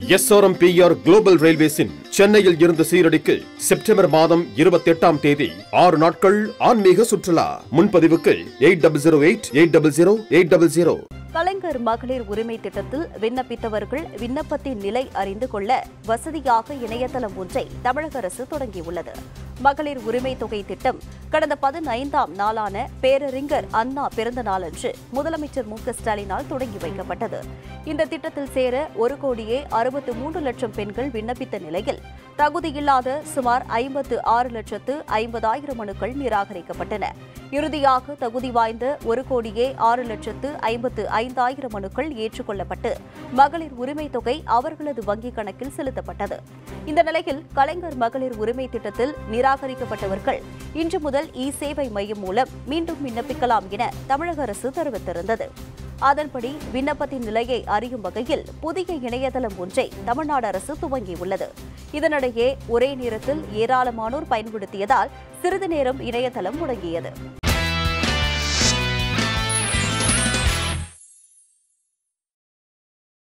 SRMPR global ரயில்வேஸின் சென்னையில் இருந்து சீரடிக்கு September மாதம் இருபத்தி எட்டாம் தேதி ஆறு நாட்கள் ஆன்மீக சுற்றுலா முன்பதிவுக்கு eight double zero eight eight double zero eight double zero கலைஞர் மகளிர் உரிமை திட்டத்தில் விண்ணப்பித்தவர்கள் விண்ணப்பத்தின் நிலை அறிந்து கொள்ள வசதியாக இணையதளம் ஒன்றை தமிழக அரசு தொடங்கியுள்ளது மகளிர் உரிமை தொகை திட்டம் கடந்த பதினைந்தாம் நாளான பேரறிஞர் அண்ணா பிறந்த நாளன்று முதலமைச்சர் மு க ஸ்டாலினால் தொடங்கி வைக்கப்பட்டது இந்த திட்டத்தில் சேர ஒரு கோடியே அறுபத்து மூன்று லட்சம் பெண்கள் விண்ணப்பித்த நிலையில் தகுதியில்லாத சுமார் ஐம்பத்து ஆறு லட்சத்து ஐம்பதாயிரம் மனுக்கள் நிராகரிக்கப்பட்டன இறுதியாக தகுதி வாய்ந்த ஒரு கோடியே ஆறு லட்சத்து ஐம்பத்து ஐந்தாயிரம் மனுக்கள் ஏற்றுக்கொள்ளப்பட்டு மகளிர் உரிமை தொகை அவர்களது வங்கிக் கணக்கில் செலுத்தப்பட்டது இந்த நிலையில் கலைஞர் மகளிர் உரிமை திட்டத்தில் நிராகரிக்கப்பட்டவர்கள் இன்று முதல் இ சேவை மையம் மூலம் மீண்டும் விண்ணப்பிக்கலாம் என தமிழக அரசு தெரிவித்திருந்தது அதன்படி விண்ணப்பத்தின் நிலையை அறியும் வகையில் புதிய இணையதளம் ஒன்றை தமிழ்நாடு அரசு துவங்கியுள்ளது இதனிடையே ஒரே நேரத்தில் ஏராளமானோர் பயன்படுத்தியதால் சிறிது நேரம் இணையதளம் முடங்கியது